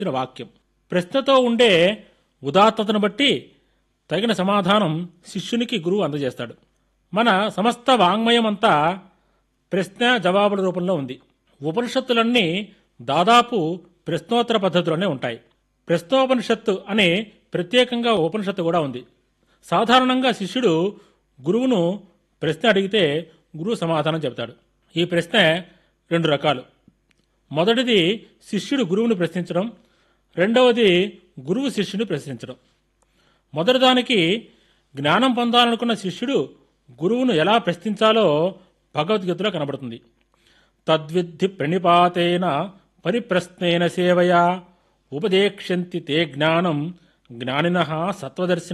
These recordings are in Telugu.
ఇది వాక్యం ప్రశ్నతో ఉండే ఉదాత్తతను బట్టి తగిన సమాధానం శిష్యునికి గురువు అందజేస్తాడు మన సమస్త వాంగ్మయం అంతా ప్రశ్న జవాబుల రూపంలో ఉంది ఉపనిషత్తులన్నీ దాదాపు ప్రశ్నోత్తర పద్ధతిలోనే ఉంటాయి ప్రశ్నోపనిషత్తు అనే ప్రత్యేకంగా ఉపనిషత్తు కూడా ఉంది సాధారణంగా శిష్యుడు గురువును ప్రశ్న అడిగితే గురువు సమాధానం చెబుతాడు ఈ ప్రశ్న రెండు రకాలు మొదటిది శిష్యుడు గురువుని ప్రశ్నించడం రెండవది గురువు శిష్యుని ప్రశ్నించడం మొదటిదానికి జ్ఞానం పొందాలనుకున్న శిష్యుడు గురువును ఎలా ప్రశ్నించాలో భగవద్గీతలో కనబడుతుంది తద్విద్ధి ప్రణిపాతేన పరిప్రశ్నేన సేవయా ఉపదేక్ష్యంతి తే జ్ఞానం జ్ఞానిన సత్వదర్శిన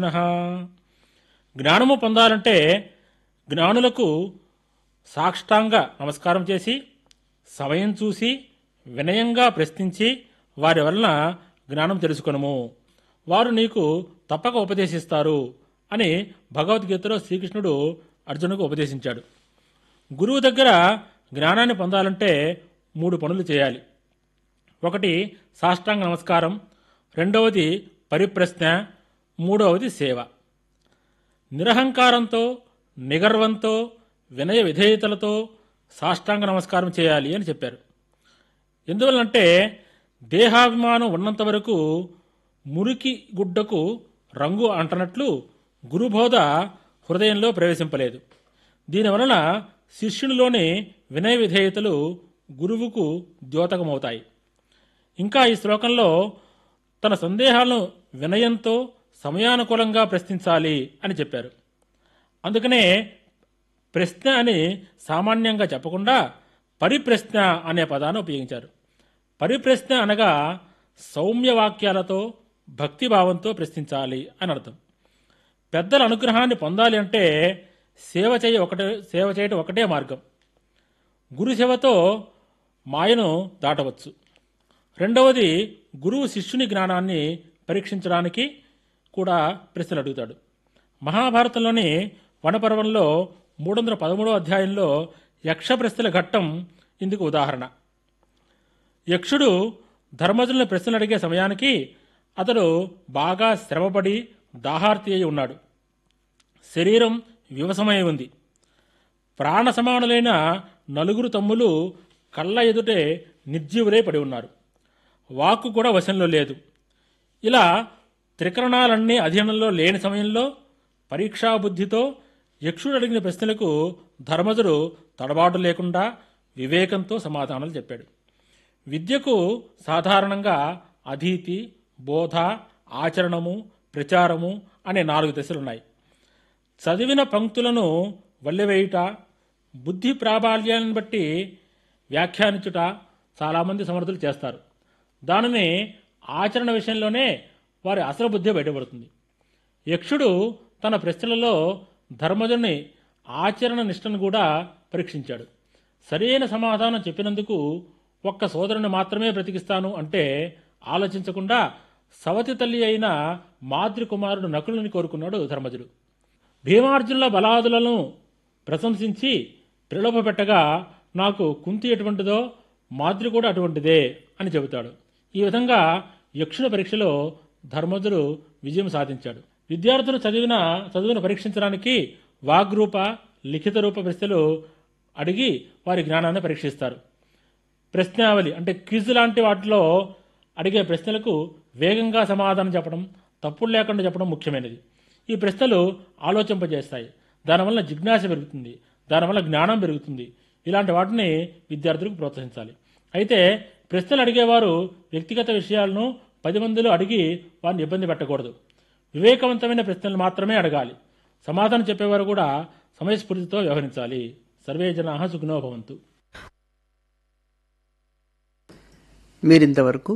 జ్ఞానము పొందాలంటే జ్ఞానులకు సాష్టాంగ నమస్కారం చేసి సమయం చూసి వినయంగా ప్రశ్నించి వారి వలన జ్ఞానం తెలుసుకొనము వారు నీకు తప్పక ఉపదేశిస్తారు అని భగవద్గీతలో శ్రీకృష్ణుడు అర్జునుకు ఉపదేశించాడు గురువు దగ్గర జ్ఞానాన్ని పొందాలంటే మూడు పనులు చేయాలి ఒకటి సాష్టాంగ నమస్కారం రెండవది పరిప్రశ్న మూడవది సేవ నిరహంకారంతో నిగర్వంతో వినయ విధేయతలతో సాష్టాంగ నమస్కారం చేయాలి అని చెప్పారు ఎందువల్లంటే దేహాభిమానం ఉన్నంత వరకు మురికి గుడ్డకు రంగు అంటనట్లు గురుబోధ హృదయంలో ప్రవేశింపలేదు దీనివలన శిష్యునిలోని వినయ విధేయతలు గురువుకు ద్యోతకమవుతాయి ఇంకా ఈ శ్లోకంలో తన సందేహాలను వినయంతో సమయానుకూలంగా ప్రశ్నించాలి అని చెప్పారు అందుకనే ప్రశ్న అని సామాన్యంగా చెప్పకుండా పరిప్రశ్న అనే పదాన్ని ఉపయోగించారు పరిప్రశ్న అనగా సౌమ్య వాక్యాలతో భక్తిభావంతో ప్రశ్నించాలి అని అర్థం పెద్దల అనుగ్రహాన్ని పొందాలి అంటే సేవ చేయ ఒకటే సేవ చేయటం ఒకటే మార్గం గురు సేవతో మాయను దాటవచ్చు రెండవది గురువు శిష్యుని జ్ఞానాన్ని పరీక్షించడానికి కూడా ప్రశ్నలు అడుగుతాడు మహాభారతంలోని వనపర్వంలో మూడు వందల పదమూడో అధ్యాయంలో యక్ష ప్రశ్నల ఘట్టం ఇందుకు ఉదాహరణ యక్షుడు ధర్మజులను ప్రశ్నలు అడిగే సమయానికి అతడు బాగా శ్రమపడి దాహార్తి అయి ఉన్నాడు శరీరం వివసమై ఉంది ప్రాణ సమానులైన నలుగురు తమ్ములు కళ్ళ ఎదుటే నిర్జీవులై పడి ఉన్నారు వాక్కు కూడా వశంలో లేదు ఇలా త్రికరణాలన్నీ అధీనంలో లేని సమయంలో పరీక్షాబుద్ధితో యక్షుడు అడిగిన ప్రశ్నలకు ధర్మజుడు తడబాటు లేకుండా వివేకంతో సమాధానాలు చెప్పాడు విద్యకు సాధారణంగా అధీతి బోధ ఆచరణము ప్రచారము అనే నాలుగు దశలున్నాయి చదివిన పంక్తులను వల్లెవేయుట బుద్ధి ప్రాబల్యాన్ని బట్టి వ్యాఖ్యానించుట చాలామంది సమర్థులు చేస్తారు దానిని ఆచరణ విషయంలోనే వారి అసలు బుద్ధి బయటపడుతుంది యక్షుడు తన ప్రశ్నలలో ధర్మజుని ఆచరణ నిష్టను కూడా పరీక్షించాడు సరైన సమాధానం చెప్పినందుకు ఒక్క సోదరుని మాత్రమే బ్రతికిస్తాను అంటే ఆలోచించకుండా సవతి తల్లి అయిన మాద్రి కుమారుడు నకులుని కోరుకున్నాడు ధర్మజుడు భీమార్జునుల బలాదులను ప్రశంసించి ప్రలోభపెట్టగా నాకు కుంతి ఎటువంటిదో మాద్రి కూడా అటువంటిదే అని చెబుతాడు ఈ విధంగా యక్షుల పరీక్షలో ధర్మజుడు విజయం సాధించాడు విద్యార్థులు చదివిన చదువును పరీక్షించడానికి వాగ్రూప లిఖిత రూప ప్రశ్నలు అడిగి వారి జ్ఞానాన్ని పరీక్షిస్తారు ప్రశ్నావళి అంటే క్విజ్ లాంటి వాటిలో అడిగే ప్రశ్నలకు వేగంగా సమాధానం చెప్పడం తప్పులు లేకుండా చెప్పడం ముఖ్యమైనది ఈ ప్రశ్నలు ఆలోచింపజేస్తాయి దానివల్ల జిజ్ఞాస పెరుగుతుంది దానివల్ల జ్ఞానం పెరుగుతుంది ఇలాంటి వాటిని విద్యార్థులకు ప్రోత్సహించాలి అయితే ప్రశ్నలు అడిగేవారు వ్యక్తిగత విషయాలను పది మందిలో అడిగి వారిని ఇబ్బంది పెట్టకూడదు వివేకవంతమైన ప్రశ్నలు మాత్రమే అడగాలి సమాధానం చెప్పేవారు కూడా సమయస్ఫూర్తితో వ్యవహరించాలి సర్వే జనా సుఖినో భవంతు మీరింతవరకు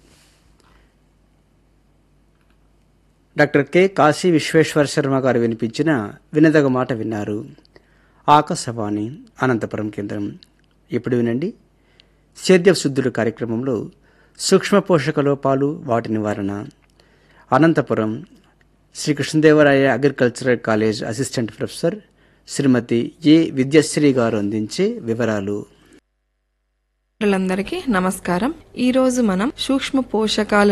డాక్టర్ కె కాశీ విశ్వేశ్వర శర్మ గారు వినిపించిన వినదగ మాట విన్నారు ఆకాశవాణి అనంతపురం కేంద్రం ఇప్పుడు వినండి సేద్య శుద్ధుడు కార్యక్రమంలో సూక్ష్మ పోషక లోపాలు వాటి నివారణ Anantapur Shri Krishnadevaraya agricultural college assistant professor Shrimati A Vidyashree garu అందించే వివరాలు లందరికీ నమస్కారం ఈ రోజు మనం సూక్ష్మ పోషకాలు